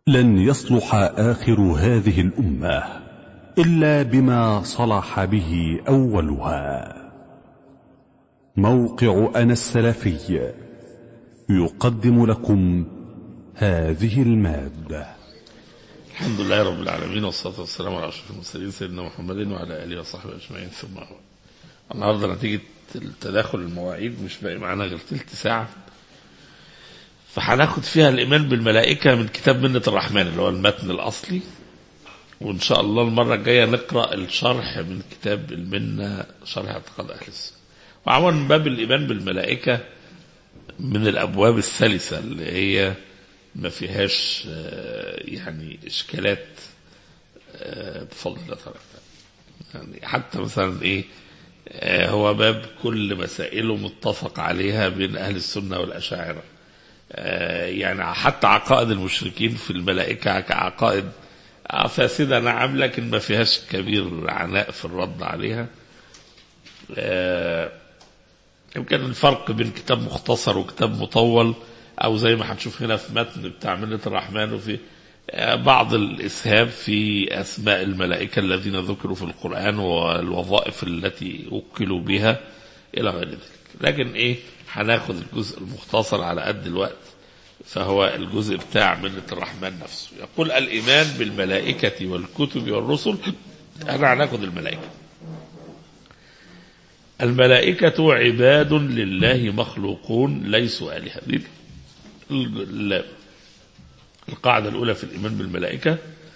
لن يصلح آخر هذه الأمة إلا بما صلح به أولها موقع أنا السلفي يقدم لكم هذه المادة الحمد لله رب العالمين والصلاة والسلام على أشرف المرسلين سيدنا محمد وعلى آله وصحبه أجمعين ثم أما بعد. النهارده نتيجة تداخل المواعيد مش باقي معانا غير تلت ساعة فهناخد فيها الإيمان بالملائكة من كتاب منة الرحمن اللي هو المتن الأصلي وإن شاء الله المرة الجاية نقرأ الشرح من كتاب المنة شرح اعتقاد أهل السنة وعموما من باب الإيمان بالملائكة من الأبواب السلسة اللي هي ما فيهاش آه، يعني إشكالات آه، بفضل الله تعالى يعني حتى مثلا إيه آه، هو باب كل مسائله متفق عليها بين أهل السنة والأشاعرة آه، يعني حتى عقائد المشركين في الملائكة كعقائد آه، فاسدة نعم لكن ما فيهاش كبير عناء في الرد عليها آه، يمكن الفرق بين كتاب مختصر وكتاب مطول او زي ما هنشوف هنا في متن بتاع منة الرحمن وفي آه، بعض الاسهاب في اسماء الملائكه الذين ذكروا في القران والوظائف التي وكلوا بها الى غير ذلك لكن ايه هناخد الجزء المختصر على قد الوقت فهو الجزء بتاع منة الرحمن نفسه يقول الإيمان بالملائكة والكتب والرسل احنا هناخد الملائكة الملائكة عباد لله مخلوقون ليسوا آلهة دي ال- ال- القاعدة الأولى في الإيمان بالملائكة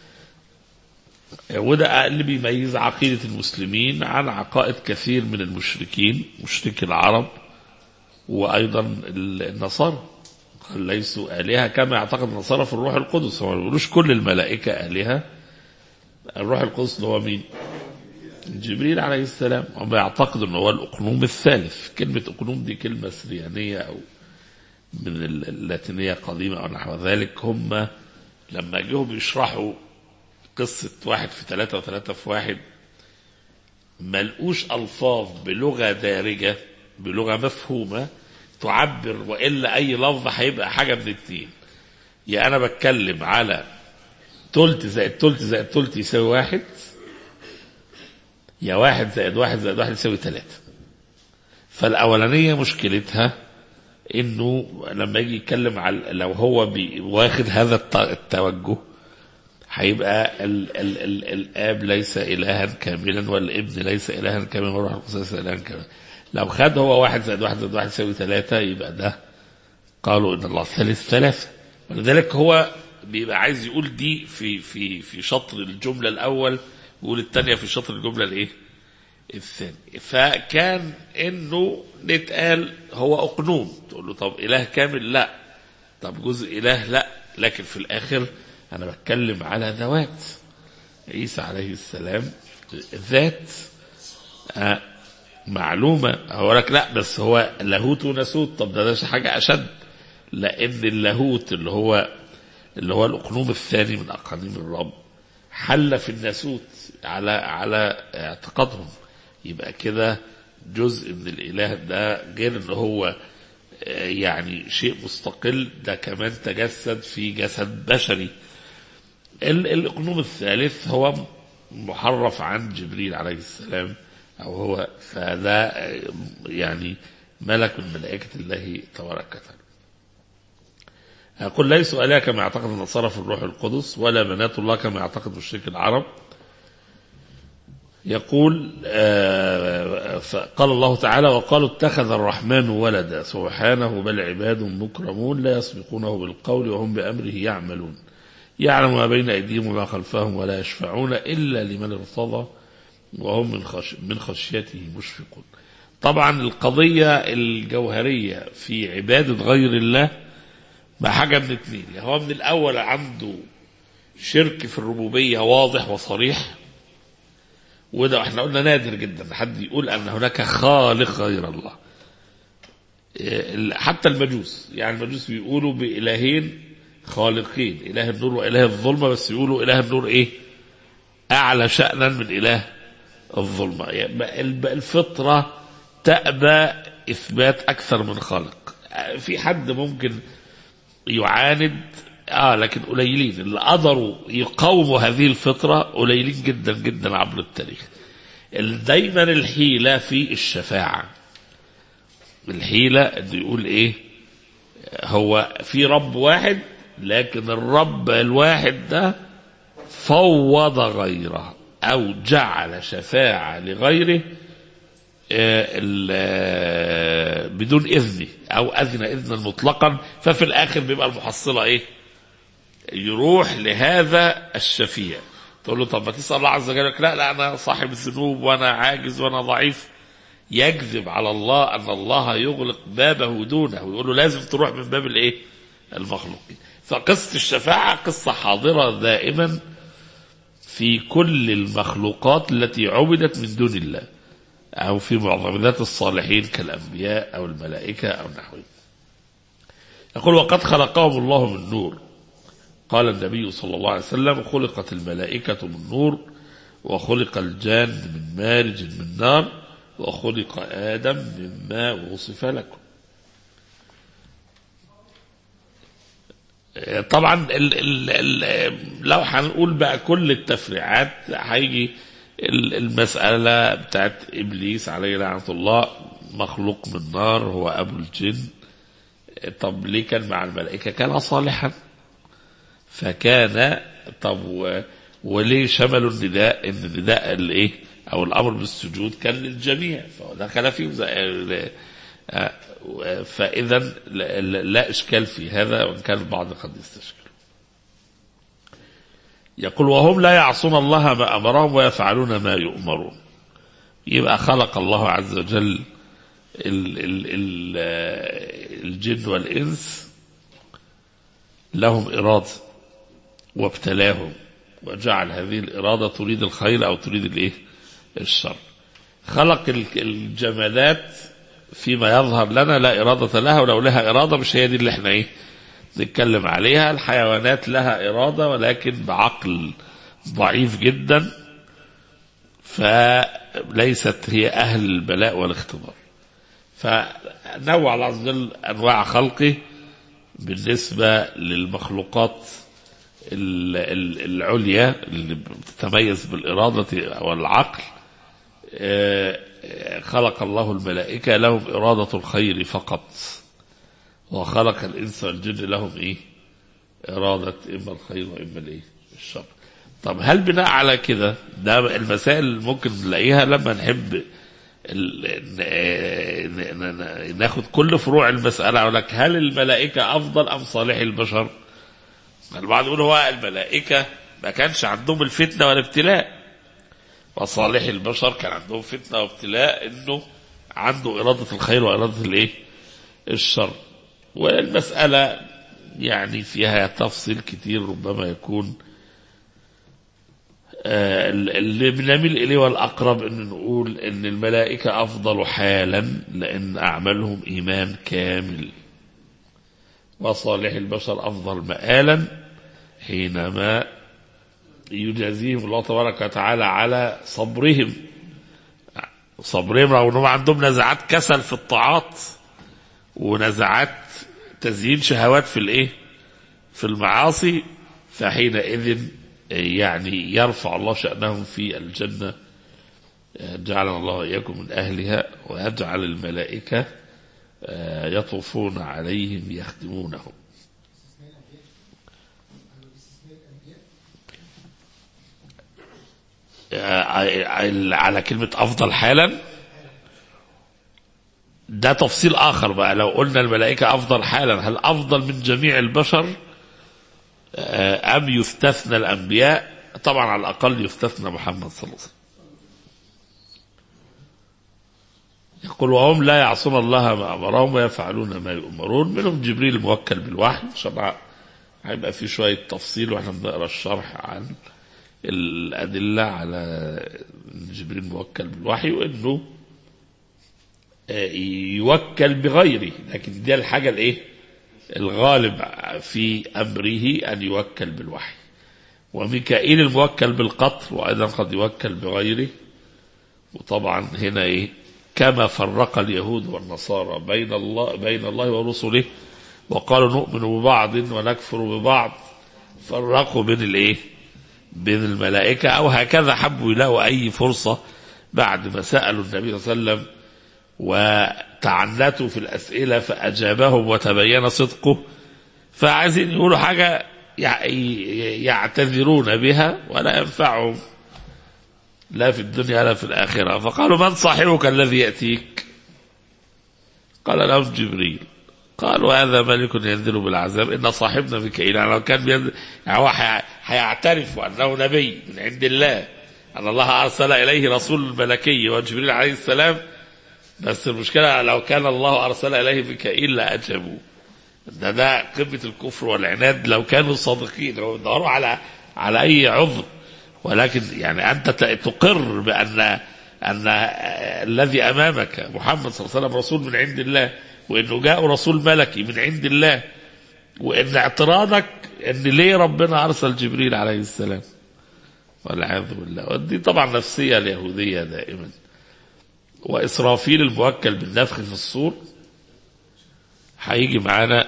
وده اللي بيميز عقيدة المسلمين عن عقائد كثير من المشركين مشركي العرب وأيضا ال- النصارى قال ليسوا آلهة كما يعتقد النصارى في الروح القدس هم ما بيقولوش كل الملائكة آلهة الروح القدس اللي هو مين؟ جبريل عليه السلام هم يعتقدوا ان هو الاقنوم الثالث كلمة اقنوم دي كلمة سريانية او من ال- اللاتينية قديمة او نحو ذلك هم لما جوا بيشرحوا قصة واحد في ثلاثة وثلاثة في واحد ما لقوش ألفاظ بلغة دارجة بلغة مفهومة تعبر وإلا أي لفظ هيبقى حاجة من اتنين يا أنا بتكلم على تلت زائد تلت زائد تلت يساوي واحد يا واحد زائد واحد زائد واحد يساوي ثلاثة فالأولانية مشكلتها إنه لما يجي يتكلم على لو هو بي- واخد هذا الت- التوجه هيبقى ال ال ال الآب ليس إلها كاملا والابن ليس إلها كاملا والروح القدس ليس إلها كاملا لو خد هو واحد زائد واحد زائد واحد يساوي ثلاثة يبقى ده قالوا إن الله ثالث ثلاثة ولذلك هو بيبقى عايز يقول دي في في في شطر الجملة الأول ويقول الثانية في شطر الجملة الإيه؟ الثاني فكان إنه نتقال هو أقنوم تقول له طب إله كامل لا طب جزء إله لا لكن في الآخر أنا بتكلم على ذوات عيسى عليه السلام ذات آه معلومة هو لك لا بس هو لاهوت وناسوت طب ده, ده حاجة أشد لأن اللاهوت اللي هو اللي هو الأقنوم الثاني من أقانيم الرب حل في الناسوت على على اعتقادهم يبقى كده جزء من الإله ده غير إن هو آه، يعني شيء مستقل ده كمان تجسد في جسد بشري ال- الأقنوم الثالث هو محرف عن جبريل عليه السلام أو هو فده آه، يعني ملك من ملائكة الله تبارك وتعالى يقول ليسوا آلهة كما يعتقد النصارى في الروح القدس ولا بنات الله كما يعتقد مشرك العرب يقول آه، قال الله تعالى وقالوا اتخذ الرحمن ولدا سبحانه بل عباد مكرمون لا يسبقونه بالقول وهم بأمره يعملون يعلم ما بين أيديهم وما خلفهم ولا يشفعون إلا لمن ارتضى وهم من, خش من خشيته مشفقون طبعا القضية الجوهرية في عبادة غير الله ما حاجة من اتنين يا هو من الأول عنده شرك في الربوبية واضح وصريح وده احنا قلنا نادر جدا حد يقول ان هناك خالق غير الله إيه، حتى المجوس يعني المجوس بيقولوا بإلهين خالقين إله النور وإله الظلمة بس يقولوا إله النور إيه أعلى شأنا من إله الظلمة يعني الب- الفطرة تأبى إثبات أكثر من خالق في حد ممكن يعاند اه لكن قليلين اللي قدروا يقاوموا هذه الفطرة قليلين جدا جدا عبر التاريخ دايما الحيلة في الشفاعة الحيلة انه يقول ايه هو في رب واحد لكن الرب الواحد ده فوض غيره او جعل شفاعة لغيره آه، ال- آه، بدون اذنه او اذن اذنا مطلقا ففي الاخر بيبقى المحصله ايه يروح لهذا الشفيع تقول له طب ما تسال الله عز وجل يقول لك لا لا انا صاحب الذنوب وانا عاجز وانا ضعيف يكذب على الله ان الله يغلق بابه دونه ويقول له لازم تروح من باب الايه المخلوقين فقصه الشفاعه قصه حاضره دائما في كل المخلوقات التي عبدت من دون الله أو في معضلات الصالحين كالأنبياء أو الملائكة أو نحوه يقول وقد خلقهم الله من نور قال النبي صلى الله عليه وسلم خلقت الملائكة من نور وخلق الجان من مارج من نار وخلق آدم مما وصف لكم طبعا ال ال ال لو هنقول بقى كل التفريعات هيجي ال- المسألة بتاعت إبليس عليه لعنة الله مخلوق من نار هو أبو الجن طب ليه كان مع الملائكة كان صالحا فكان طب و- وليه شملوا النداء ان النداء الايه او الامر بالسجود كان للجميع فهو دخل فيه زي- ال- آه، فاذا لا- لا لا اشكال في هذا وان كان البعض قد يستشكل يقول وهم لا يعصون الله ما امرهم ويفعلون ما يؤمرون يبقى خلق الله عز وجل ال ال ال آه، الجن والانس لهم اراده وابتلاهم وجعل هذه الإرادة تريد الخير أو تريد الإيه؟ الشر خلق ال- الجمادات فيما يظهر لنا لا إرادة لها ولو لها إرادة مش هي دي اللي احنا إيه نتكلم عليها الحيوانات لها إرادة ولكن بعقل ضعيف جدا فليست هي أهل البلاء والاختبار فنوع الله عز وجل أنواع خلقه بالنسبة للمخلوقات ال- ال- العليا اللي بتتميز بالإرادة والعقل آه، آه، خلق الله الملائكة لهم إرادة الخير فقط وخلق الإنس والجن لهم إيه إرادة إما الخير وإما الإيه الشر طب هل بناء على كده ده المسائل اللي ممكن نلاقيها لما نحب ال- ن- ن- ن- ناخد كل فروع المسألة أقول لك هل الملائكة أفضل أم صالح البشر؟ البعض يقول هو الملائكة ما كانش عندهم الفتنة والابتلاء وصالح البشر كان عندهم فتنة وابتلاء انه عنده إرادة الخير وإرادة الايه الشر والمسألة يعني فيها تفصيل كتير ربما يكون آه، اللي بنميل إليه والأقرب أن نقول أن الملائكة أفضل حالا لأن أعمالهم إيمان كامل وصالح البشر أفضل مآلا حينما يجازيهم الله تبارك وتعالى على صبرهم صبرهم رغم أنهم عندهم نزعات كسل في الطاعات ونزعات تزيين شهوات في الايه في المعاصي فحينئذ يعني يرفع الله شأنهم في الجنة جعلنا الله إياكم من أهلها ويجعل الملائكة آه، يطوفون عليهم يخدمونهم آه، على كلمة أفضل حالا ده تفصيل آخر بقى لو قلنا الملائكة أفضل حالا هل أفضل من جميع البشر آه، أم يستثنى الأنبياء طبعا على الأقل يستثنى محمد صلى الله عليه وسلم يقول وهم لا يعصون الله ما أمرهم ويفعلون ما يؤمرون منهم جبريل موكل بالوحي شرع هيبقى في شوية تفصيل واحنا بنقرا الشرح عن الأدلة على جبريل موكل بالوحي وإنه آه، يوكل بغيره لكن دي الحاجة الإيه الغالب في أمره أن يوكل بالوحي وميكائيل الموكل بالقطر وأيضا قد يوكل بغيره وطبعا هنا إيه كما فرق اليهود والنصارى بين الله بين الله ورسله وقالوا نؤمن ببعض ونكفر ببعض فرقوا بين الايه بين الملائكة او هكذا حبوا يلاقوا اي فرصة بعد ما سألوا النبي صلى الله عليه وسلم وتعنتوا في الأسئلة فأجابهم وتبين صدقه فعايزين يقولوا حاجة يع- يعتذرون بها ولا ينفعهم لا في الدنيا ولا في الآخرة فقالوا من صاحبك الذي يأتيك قال لهم جبريل قالوا هذا ملك ينزل بالعذاب إن صاحبنا ميكائيل يعني لو كان بينزل يعني هو حي- هيعترف أنه نبي من عند الله أن الله أرسل إليه رسول ملكي وجبريل عليه السلام بس المشكلة لو كان الله أرسل إليه ميكائيل لأجابوه ده ده قمة الكفر والعناد لو كانوا صادقين لو دوروا على على أي عذر ولكن يعني أنت ت- تقر بأن أن الذي أمامك محمد صلى الله عليه وسلم رسول من عند الله وأنه جاء رسول ملكي من عند الله وأن اعتراضك أن ليه ربنا أرسل جبريل عليه السلام والعياذ بالله ودي طبعا نفسية اليهودية دائما وإسرافيل الموكل بالنفخ في الصور هيجي معانا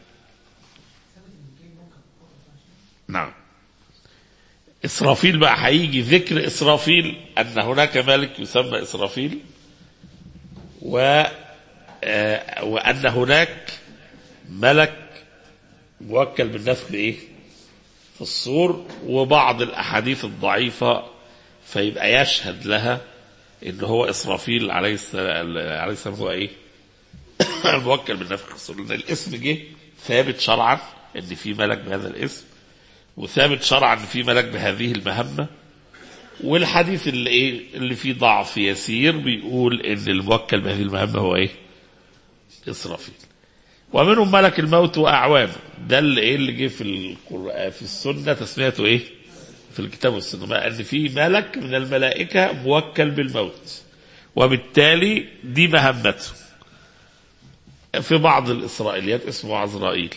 نعم إسرافيل بقى هيجي ذكر إسرافيل أن هناك ملك يسمى إسرافيل و آه، وأن هناك ملك موكل بالنفخ إيه في الصور وبعض الأحاديث الضعيفة فيبقى يشهد لها إن هو إسرافيل عليه السلام عليه السلام هو إيه الموكل بالنفخ في الصور لأن الاسم جه ثابت شرعا إن في ملك بهذا الاسم وثابت شرعا ان في ملك بهذه المهمه والحديث اللي ايه اللي فيه ضعف يسير بيقول ان الموكل بهذه المهمه هو ايه؟ اسرافيل. ومنهم ملك الموت واعوانه ده اللي ايه اللي جه في القران في السنه تسميته ايه؟ في الكتاب والسنه ما ان في ملك من الملائكه موكل بالموت وبالتالي دي مهمته. في بعض الاسرائيليات اسمه عزرائيل.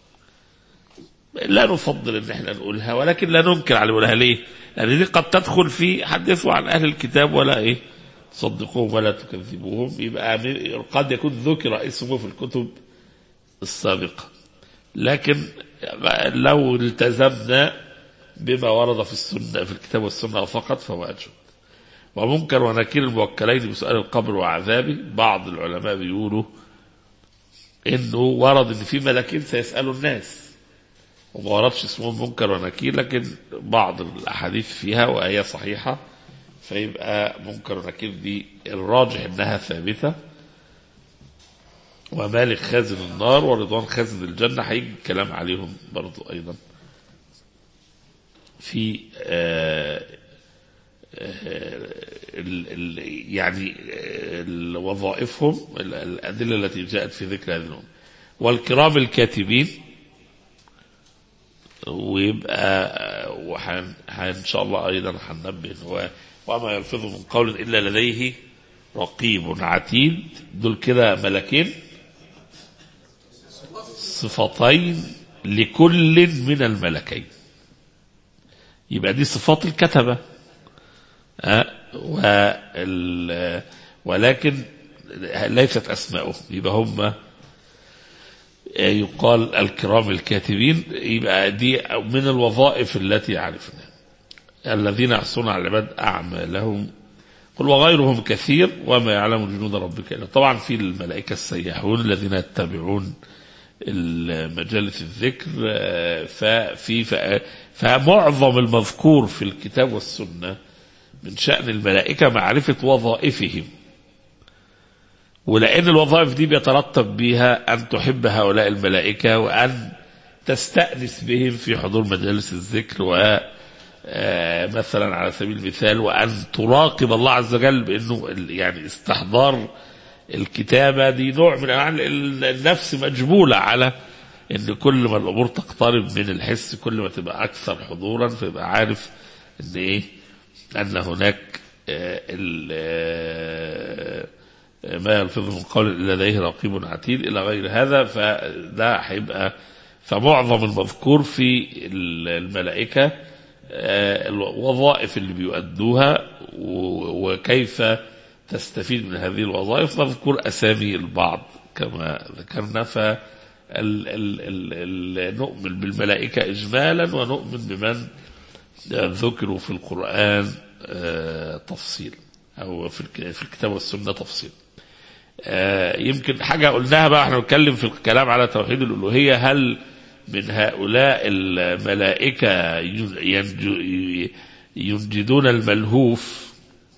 لا نفضل ان احنا نقولها ولكن لا ننكر على نقولها ليه؟ لان دي قد تدخل في حدثوا عن اهل الكتاب ولا ايه؟ تصدقوهم ولا تكذبوهم يبقى قد يكون ذكر اسمه في الكتب السابقه. لكن لو التزمنا بما ورد في السنه في الكتاب والسنه فقط فهو اجود. ومنكر ونكير الموكلين بسؤال القبر وعذابه بعض العلماء بيقولوا انه ورد ان في ملاكين سيسالوا الناس وما وردش اسمهم منكر ونكير لكن بعض الاحاديث فيها وايه صحيحه فيبقى منكر ونكير دي الراجح انها ثابته ومالك خازن النار ورضوان خازن الجنه هيجي الكلام عليهم برضو ايضا في آه ال ال يعني ال- وظائفهم ال- الادله التي جاءت في ذكر هذه الامه والكرام الكاتبين ويبقى وحن ان شاء الله ايضا هننبه إن هو وما يلفظ من قول الا لديه رقيب عتيد دول كده ملكين صفتين لكل من الملكين يبقى دي صفات الكتبه أه وال ولكن ليست اسماؤهم يبقى هم يقال الكرام الكاتبين يبقى دي من الوظائف التي عرفنا الذين يحصون على العباد أعمالهم قل وغيرهم كثير وما يعلم جنود ربك إلا طبعا في الملائكة السياحون الذين يتبعون مجالس الذكر آه، ففي ف- فمعظم المذكور في الكتاب والسنة من شأن الملائكة معرفة وظائفهم ولأن الوظائف دي بيترتب بها أن تحب هؤلاء الملائكة وأن تستأنس بهم في حضور مجالس الذكر و آه، مثلا على سبيل المثال وأن تراقب الله عز وجل بأنه ال- يعني استحضار الكتابة دي نوع من أنواع ال- النفس مجبولة على أن كل ما الأمور تقترب من الحس كل ما تبقى أكثر حضورا فيبقى عارف أن إيه أن هناك آه، ال- آه، ما يلفظ من قول الا لديه رقيب عتيد الى غير هذا فده هيبقى فمعظم المذكور في الملائكه آه، الوظائف اللي بيؤدوها و- وكيف تستفيد من هذه الوظائف مذكور اسامي البعض كما ذكرنا ال ال ال ال نؤمن بالملائكة إجمالا ونؤمن بمن ذكروا في القرآن آه، تفصيل أو في الك- في الكتاب والسنة تفصيل آه، يمكن حاجة قلناها بقى احنا بنتكلم في الكلام على توحيد الألوهية هل من هؤلاء الملائكة ينج- ينجدون الملهوف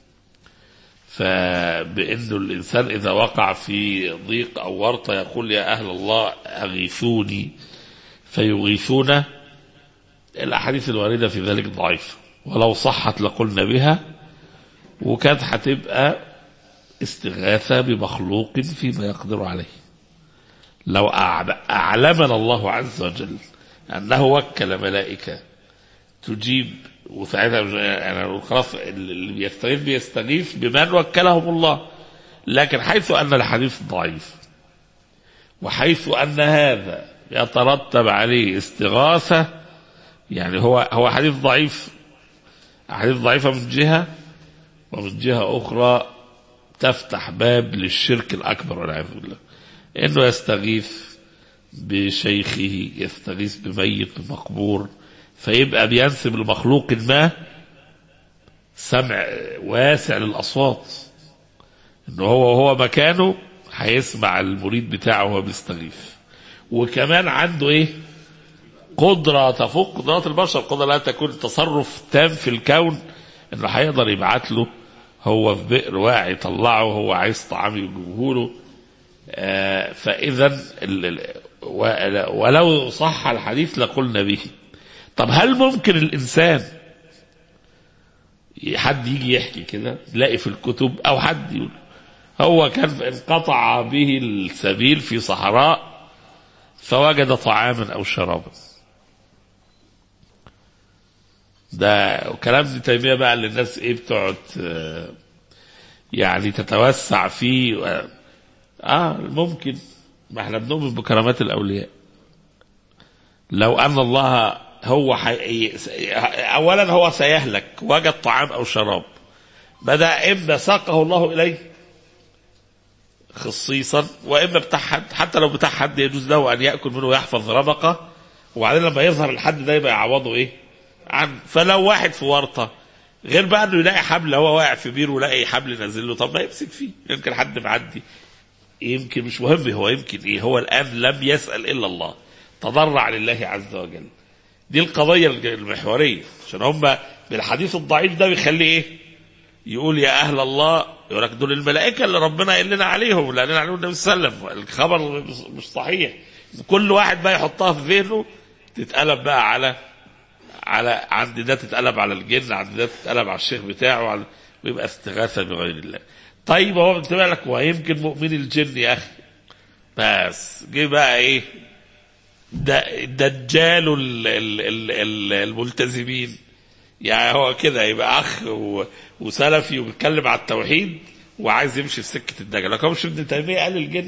فبأنه الإنسان إذا وقع في ضيق أو ورطة يقول يا أهل الله أغيثوني فيغيثون الأحاديث الواردة في ذلك ضعيفة ولو صحت لقلنا بها وكانت هتبقى استغاثة بمخلوق فيما يقدر عليه لو أعب- أعلمنا الله عز وجل أنه وكل ملائكة تجيب وساعتها مش- يعني أقول خلاص اللي بيستغيث بيستغيث بمن وكلهم الله لكن حيث أن الحديث ضعيف وحيث أن هذا يترتب عليه استغاثة يعني هو هو حديث ضعيف حديث ضعيفة من جهة ومن جهة أخرى تفتح باب للشرك الأكبر والعياذ بالله إنه يستغيث بشيخه يستغيث بميت بمقبور فيبقى بينسب لمخلوق ما سمع واسع للأصوات إنه هو وهو مكانه هيسمع المريد بتاعه وهو بيستغيث وكمان عنده إيه قدرة تفوق قدرات البشر قدرة لا تكون تصرف تام في الكون انه هيقدر يبعت له هو في بئر واعي يطلعه هو عايز طعام يجيبه له آه فاذا ال- ال- و- ولو صح الحديث لقلنا به طب هل ممكن الانسان حد يجي يحكي كده تلاقي في الكتب او حد يقول هو كان انقطع به السبيل في صحراء فوجد طعاما او شرابا ده وكلام ابن تيميه بقى اللي الناس ايه بتقعد آه، يعني تتوسع فيه اه آه، ممكن ما احنا بنؤمن بكرامات الاولياء لو ان الله هو حي... اولا هو سيهلك وجد طعام او شراب بدا اما ساقه الله اليه خصيصا واما بتاع حد حتى لو بتاع حد يجوز له ان ياكل منه ويحفظ رمقه وبعدين لما يظهر الحد ده يبقى يعوضه ايه؟ عن فلو واحد في ورطه غير بقى انه يلاقي حبل هو واقع في بير ولاقي حبل نازل له طب ما يمسك فيه يمكن حد معدي يمكن مش مهم هو يمكن ايه هو الان لم يسال الا الله تضرع لله عز وجل دي القضيه المحوريه عشان هم بالحديث الضعيف ده بيخلي ايه يقول يا اهل الله يقول لك دول الملائكه اللي ربنا قال لنا عليهم اللي قال لنا عليهم النبي صلى الله عليه وسلم الخبر مش صحيح كل واحد بقى يحطها في ذهنه تتقلب بقى على على عند ده تتقلب على الجن عند ده تتقلب على الشيخ بتاعه على ويبقى استغاثه بغير الله طيب هو بتبقى لك ويمكن مؤمن الجن يا اخي بس جه بقى ايه ده دجال ال- ال- ال- ال- الملتزمين يعني هو كده يبقى اخ و- وسلفي وبيتكلم على التوحيد وعايز يمشي في سكه الدجل لكن هو مش ابن تيميه قال الجن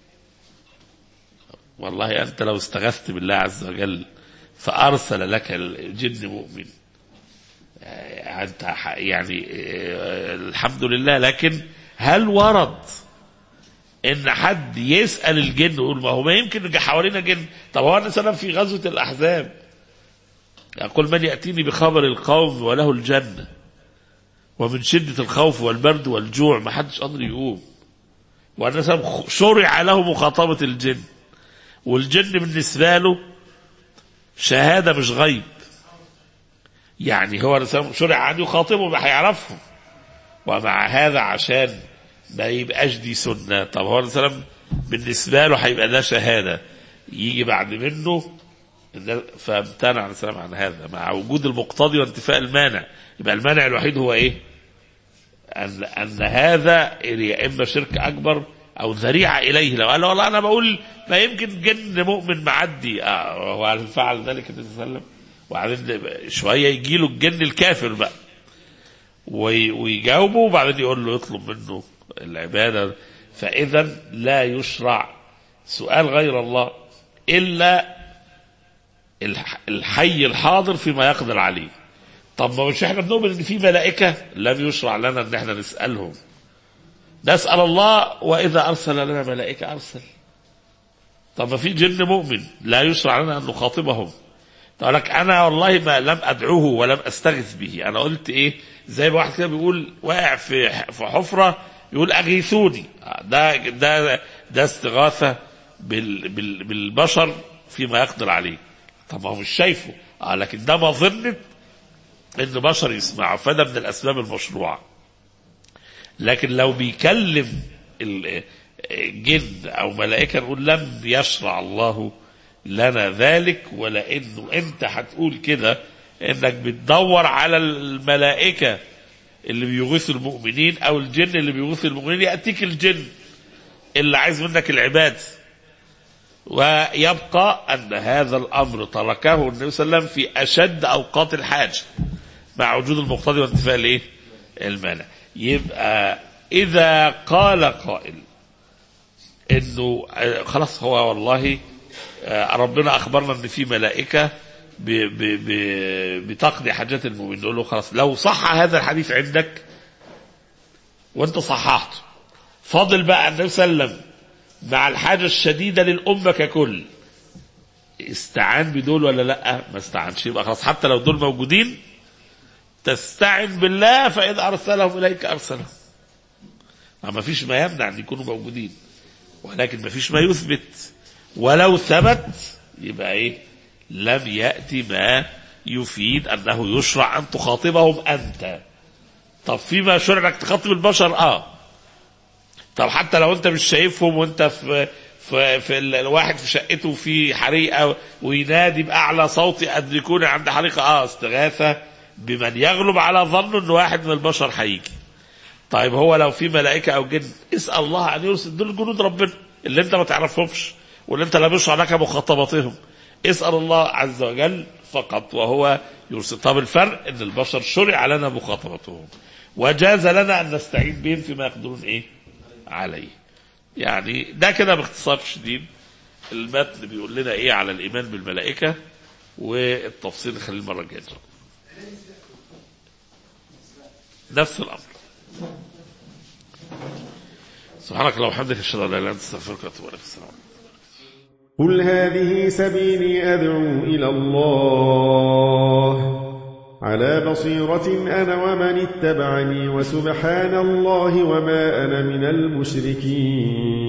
والله انت لو استغثت بالله عز وجل فارسل لك الجن مؤمن آه، انت ح- يعني آه، الحمد لله لكن هل ورد ان حد يسال الجن يقول ما هو ما يمكن يجي حوالينا جن طب هو النبي صلى الله عليه وسلم في غزوه الاحزاب يقول من ياتيني بخبر القوم وله الجنه ومن شده الخوف والبرد والجوع ما حدش قادر يقوم والنبي صلى الله عليه وسلم شرع له مخاطبه الجن والجن بالنسبه له شهاده مش غيب يعني هو النبي صلى الله عليه وسلم شرع ان يخاطبهم ما هيعرفهم ومع هذا عشان ما يبقاش دي سنه طب هو النبي صلى الله عليه وسلم بالنسبه له هيبقى ده شهاده يجي بعد منه إن- فامتنع عليه السلام عن هذا مع وجود المقتضي وانتفاء المانع يبقى المانع الوحيد هو ايه؟ ان ان هذا يا اما شرك اكبر او ذريعه اليه لو قال والله انا بقول ما يمكن جن مؤمن معدي آه هو هل فعل ذلك النبي صلى الله عليه وسلم وبعدين شويه يجي له الجن الكافر بقى وي- ويجاوبه وبعدين يقول له يطلب منه العباده فاذا لا يشرع سؤال غير الله الا الح- الحي الحاضر فيما يقدر عليه طب ما مش احنا بنؤمن ان في ملائكه لم يشرع لنا ان احنا نسالهم نسال الله واذا ارسل لنا ملائكه ارسل طب ما في جن مؤمن لا يشرع لنا ان نخاطبهم تقول لك انا والله ما لم ادعوه ولم استغث به انا قلت ايه زي ما واحد كده بيقول واقع في في حفره يقول اغيثوني ده ده ده استغاثه بال بال بالبشر فيما يقدر عليه طب ما هو مش شايفه اه لكن ده مظنه ان بشر يسمعه فده من الاسباب المشروعه لكن لو بيكلم الجن او ملائكه نقول لم يشرع الله لنا ذلك ولا انه انت هتقول كده انك بتدور على الملائكه اللي بيغيثوا المؤمنين او الجن اللي بيغيثوا المؤمنين ياتيك الجن اللي عايز منك العباد ويبقى ان هذا الامر تركه النبي صلى الله عليه وسلم في اشد اوقات الحاجه مع وجود المقتضي وانتفاء الايه؟ المانع يبقى اذا قال قائل انه خلاص هو والله ربنا اخبرنا ان في ملائكه ب ب ب بتقضي حاجات المؤمن نقول له خلاص لو صح هذا الحديث عندك وانت صححته فاضل بقى النبي صلى الله عليه وسلم مع الحاجه الشديده للامه ككل استعان بدول ولا لا ما استعنش يبقى خلاص حتى لو دول موجودين تستعن بالله فإذا أرسلهم إليك أرسلهم ما فيش ما يمنع أن يكونوا موجودين ولكن ما فيش ما يثبت ولو ثبت يبقى إيه لم يأتي ما يفيد أنه يشرع أن تخاطبهم أنت طب فيما شرع أنك تخاطب البشر آه طب حتى لو أنت مش شايفهم وأنت في في, في الواحد في شقته في حريقة وينادي بأعلى صوت أدركوني عند حريقة آه استغاثة بمن يغلب على ظنه ان واحد من البشر هيجي طيب هو لو في ملائكه او جن اسال الله ان يرسل دول جنود ربنا اللي انت ما تعرفهمش واللي انت لا يشرع لك مخاطبتهم اسال الله عز وجل فقط وهو يرسل طب الفرق ان البشر شرع لنا مخاطبتهم وجاز لنا ان نستعين بهم فيما يقدرون ايه عليه يعني ده كده باختصار شديد المتن بيقول لنا ايه على الايمان بالملائكه والتفصيل نخليه المره الجايه نفس الامر سبحانك اللهم وبحمدك اشهد ان لا اله الا انت استغفرك واتوب اليك السلام قل هذه سبيلي ادعو الى الله على بصيرة أنا ومن اتبعني وسبحان الله وما أنا من المشركين